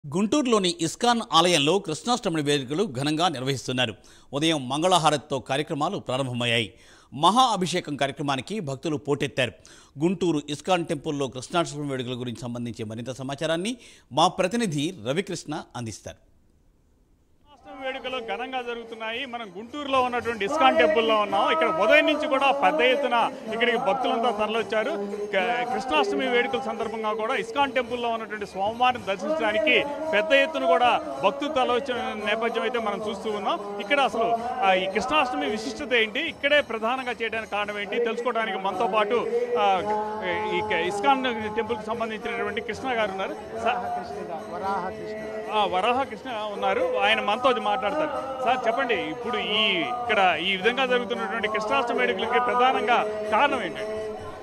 గుంటూరులోని ఇస్కాన్ ఆలయంలో కృష్ణాష్టమి వేడుకలు ఘనంగా నిర్వహిస్తున్నారు ఉదయం మంగళహారతితో కార్యక్రమాలు ప్రారంభమయ్యాయి మహా అభిషేకం కార్యక్రమానికి భక్తులు పోటెత్తారు గుంటూరు ఇస్కాన్ టెంపుల్లో కృష్ణాష్టమి వేడుకల గురించి సంబంధించి మరింత సమాచారాన్ని మా ప్రతినిధి రవికృష్ణ అందిస్తారు కృష్ణాష్టమి వేడుకలు ఘనంగా జరుగుతున్నాయి మనం గుంటూరులో ఉన్నటువంటి ఇస్కాన్ టెంపుల్లో ఉన్నాం ఇక్కడ ఉదయం నుంచి కూడా పెద్ద ఎత్తున ఇక్కడికి భక్తులంతా తరలివచ్చారు క- కృష్ణాష్టమి వేడుకల సందర్భంగా కూడా ఇస్కాన్ టెంపుల్లో ఉన్నటువంటి స్వామివారిని దర్శించడానికి పెద్ద ఎత్తున కూడా భక్తులు తరలివచ్చిన నేపథ్యం అయితే మనం చూస్తూ ఉన్నాం ఇక్కడ అసలు ఆ, ఈ కృష్ణాష్టమి విశిష్టత ఏంటి ఇక్కడే ప్రధానంగా చేయడానికి కారణం ఏంటి తెలుసుకోవడానికి మనతో పాటు ఆ, ఈ క- ఇస్కాన్ టెంపుల్కి సంబంధించినటువంటి కృష్ణ గారు ఉన్నారు సార్ వరాహ కృష్ణ ఆ, వరాహ కృష్ణ ఉన్నారు ఆయన మనతో మాట్లాడతారు సార్ చెప్పండి ఇప్పుడు ఈ ఇక్కడ ఈ విధంగా జరుగుతున్నటువంటి కృష్ణాష్టమి వేడుకలకి ప్రధానంగా కారణం ఏంటండి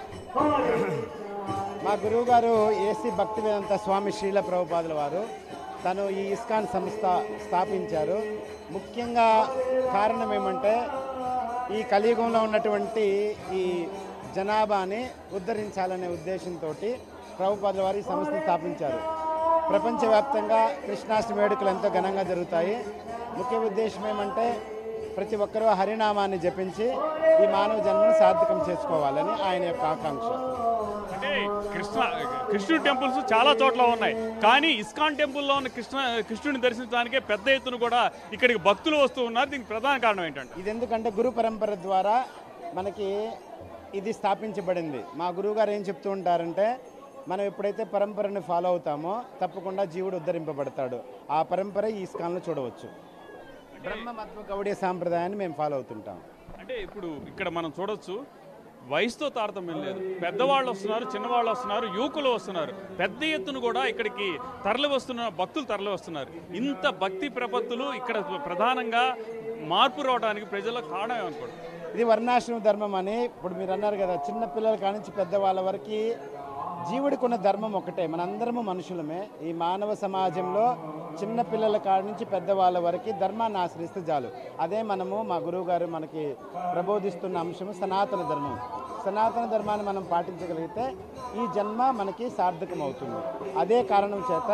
మా గురువు గారు ఏసీ భక్తి వేదాంత స్వామి శ్రీల ప్రభుపాదుల వారు తను ఈ ఇస్కాన్ సంస్థ స్థాపించారు ముఖ్యంగా కారణం ఏమంటే ఈ కలియుగంలో ఉన్నటువంటి ఈ జనాభాని ఉద్ధరించాలనే ఉద్దేశంతో ప్రభుపాదుల వారు ఈ సంస్థను స్థాపించారు ప్రపంచవ్యాప్తంగా కృష్ణాష్టమి వేడుకలు ఎంతో ఘనంగా జరుగుతాయి ముఖ్య ఉద్దేశం ఏమంటే ప్రతి ఒక్కరూ హరినామాన్ని జపించి ఈ మానవ జన్మను సార్థకం చేసుకోవాలని ఆయన యొక్క ఆకాంక్ష అంటే కృష్ణ కృష్ణుడి టెంపుల్స్ చాలా చోట్ల ఉన్నాయి కానీ ఇస్కాన్ టెంపుల్లో ఉన్న కృష్ణ కృష్ణుడిని దర్శించడానికే పెద్ద ఎత్తున కూడా ఇక్కడికి భక్తులు వస్తూ ఉన్నారు దీనికి ప్రధాన కారణం ఏంటంటే ఇది ఎందుకంటే గురు పరంపర ద్వారా మనకి ఇది స్థాపించబడింది మా గురువు గారు ఏం చెప్తూ ఉంటారంటే మనం ఎప్పుడైతే పరంపరని ఫాలో అవుతామో తప్పకుండా జీవుడు ఉద్ధరింపబడతాడు ఆ పరంపర ఈ ఇస్కాన్లో చూడవచ్చు బ్రహ్మమత్వ గౌడీయ సాంప్రదాయాన్ని మేము ఫాలో అవుతుంటాం అంటే ఇప్పుడు ఇక్కడ మనం చూడొచ్చు వయసుతో తారతమ్యం లేదు పెద్దవాళ్ళు వస్తున్నారు చిన్నవాళ్ళు వస్తున్నారు యువకులు వస్తున్నారు పెద్ద ఎత్తున కూడా ఇక్కడికి తరలి వస్తున్న భక్తులు తరలి వస్తున్నారు ఇంత భక్తి ప్రపత్తులు ఇక్కడ ప్రధానంగా మార్పు రావడానికి ప్రజల కారణం ఏమనుకోండి ఇది వర్ణాశ్రమ ధర్మం అని ఇప్పుడు మీరు అన్నారు కదా చిన్న పిల్లల కానించి పెద్దవాళ్ళ వరకు జీవుడికి ఉన్న ధర్మం ఒకటే మనందరము మనుషులమే ఈ మానవ సమాజంలో చిన్న పిల్లల కాడి నుంచి పెద్దవాళ్ళ వరకు ధర్మాన్ని ఆశ్రయిస్తే చాలు అదే మనము మా గురువు గారు మనకి ప్రబోధిస్తున్న అంశము సనాతన ధర్మం సనాతన ధర్మాన్ని మనం పాటించగలిగితే ఈ జన్మ మనకి సార్థకం అవుతుంది అదే కారణం చేత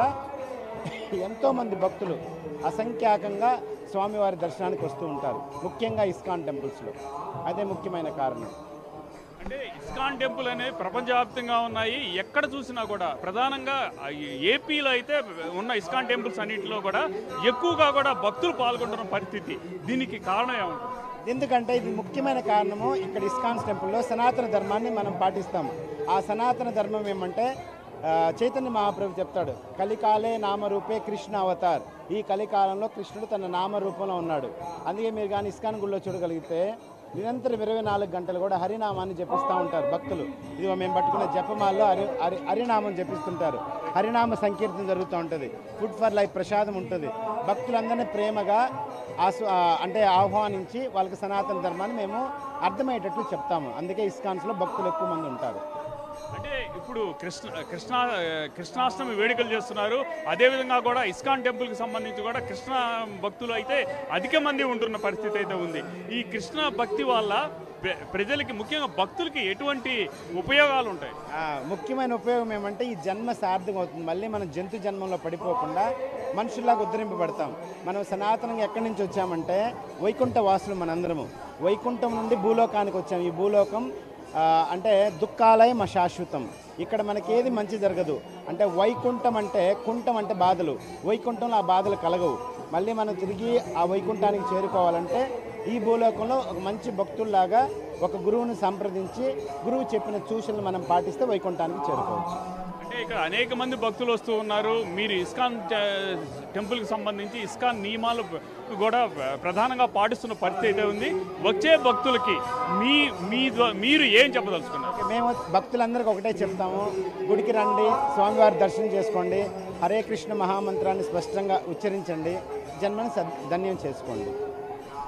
ఎంతోమంది భక్తులు అసంఖ్యాకంగా స్వామివారి దర్శనానికి వస్తూ ఉంటారు ముఖ్యంగా ఇస్కాన్ టెంపుల్స్లో అదే ముఖ్యమైన కారణం అంటే ఇస్కాన్ టెంపుల్ అనేవి ప్రపంచవ్యాప్తంగా ఉన్నాయి ఎక్కడ చూసినా కూడా ప్రధానంగా ఆ ఏపీలో అయితే ఉన్న ఇస్కాన్ టెంపుల్స్ అన్నింటిలో కూడా ఎక్కువగా కూడా భక్తులు పాల్గొంటున్న పరిస్థితి దీనికి కారణం ఏమంటారు ఎందుకంటే ఇది ముఖ్యమైన కారణము ఇక్కడ ఇస్కాన్ టెంపుల్లో సనాతన ధర్మాన్ని మనం పాటిస్తాము ఆ సనాతన ధర్మం ఏమంటే ఆ, చైతన్య మహాప్రభు చెప్తాడు కలికాలే నామరూపే కృష్ణ అవతార్ ఈ కలికాలంలో కృష్ణుడు తన నామరూపంలో ఉన్నాడు అందుకే మీరు కానీ ఇస్కాన్ గుళ్ళో చూడగలిగితే నిరంతరం ఇరవై నాలుగు గంటలు కూడా హరినామాన్ని జపిస్తూ ఉంటారు భక్తులు ఇదిగో మేము పట్టుకున్న జపమాల్లో హరి హరి హరినామం జపిస్తుంటారు హరినామ సంకీర్తన జరుగుతూ ఉంటుంది ఫుడ్ ఫర్ లైఫ్ ప్రసాదం ఉంటుంది భక్తులందరినీ ప్రేమగా ఆసు ఆ, అంటే ఆహ్వానించి వాళ్ళకి సనాతన ధర్మాన్ని మేము అర్థమయ్యేటట్లు చెప్తాము అందుకే ఇస్కాన్స్లో భక్తులు ఎక్కువ మంది ఉంటారు అంటే ఇప్పుడు కృష్ణ కృష్ణ కృష్ణాష్టమి వేడుకలు చేస్తున్నారు అదేవిధంగా కూడా ఇస్కాన్ టెంపుల్కి సంబంధించి కూడా కృష్ణ భక్తులు అయితే అధిక మంది ఉంటున్న పరిస్థితి అయితే ఉంది ఈ కృష్ణ భక్తి వల్ల ప్ర- ప్రజలకి ముఖ్యంగా భక్తులకి ఎటువంటి ఉపయోగాలు ఉంటాయి ఆ, ముఖ్యమైన ఉపయోగం ఏమంటే ఈ జన్మ సార్థకం అవుతుంది మళ్ళీ మనం జంతు జన్మంలో పడిపోకుండా మనుషుల్లాగా ఉద్ధరింపబడతాం మనం సనాతనంగా ఎక్కడి నుంచి వచ్చామంటే వైకుంఠ వాసులు మనందరము వైకుంఠం నుండి భూలోకానికి వచ్చాం ఈ భూలోకం ఆ, అంటే దుఃఖాలయం శాశ్వతం ఇక్కడ మనకి ఏది మంచి జరగదు అంటే వైకుంఠం అంటే కుంఠం అంటే బాధలు వైకుంఠంలో ఆ బాధలు కలగవు మళ్ళీ మనం తిరిగి ఆ వైకుంఠానికి చేరుకోవాలంటే ఈ భూలోకంలో ఒక మంచి భక్తుల్లాగా ఒక గురువుని సంప్రదించి గురువు చెప్పిన సూచనలు మనం పాటిస్తే వైకుంఠానికి చేరుకోవచ్చు అంటే ఇక్కడ అనేక మంది భక్తులు వస్తూ ఉన్నారు మీరు ఇస్కాన్ టె- టెంపుల్కి సంబంధించి ఇస్కాన్ నియమాలు కూడా ప్రధానంగా పాటిస్తున్న పరిస్థితి అయితే ఉంది వచ్చే భక్తులకి మీ మీ ద్వా- మీరు ఏం చెప్పదలుచుకున్నారు మేము భక్తులందరికీ ఒకటే చెప్తాము గుడికి రండి స్వామివారి దర్శనం చేసుకోండి హరే కృష్ణ మహామంత్రాన్ని స్పష్టంగా ఉచ్చరించండి జన్మని సద్ ధన్యం చేసుకోండి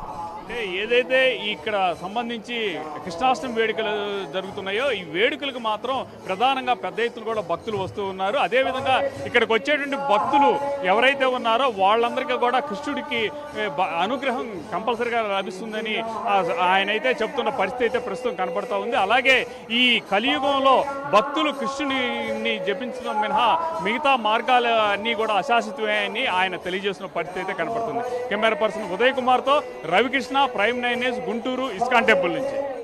అంటే ఏదైతే ఇక్కడ సంబంధించి కృష్ణాష్టమి వేడుకలు జరుగుతున్నాయో ఈ వేడుకలకు మాత్రం ప్రధానంగా పెద్ద ఎత్తున కూడా భక్తులు వస్తూ ఉన్నారు అదేవిధంగా ఇక్కడికి వచ్చేటువంటి భక్తులు ఎవరైతే ఉన్నారో వాళ్ళందరికీ కూడా కృష్ణుడికి ఏ, బ- అనుగ్రహం కంపల్సరిగా లభిస్తుందని ఆ- ఆయన అయితే చెప్తున్న పరిస్థితి అయితే ప్రస్తుతం కనపడతా ఉంది అలాగే ఈ కలియుగంలో భక్తులు కృష్ణుడిని జపించడం మినహా మిగతా మార్గాలు అన్నీ కూడా అశాశ్వతమే అని ఆయన తెలియజేస్తున్న పరిస్థితి అయితే కనపడుతుంది కెమెరా పర్సన్ ఉదయ్ కుమార్తో Ravikrishna prime nine news Guntur ISKCON temple నుంచి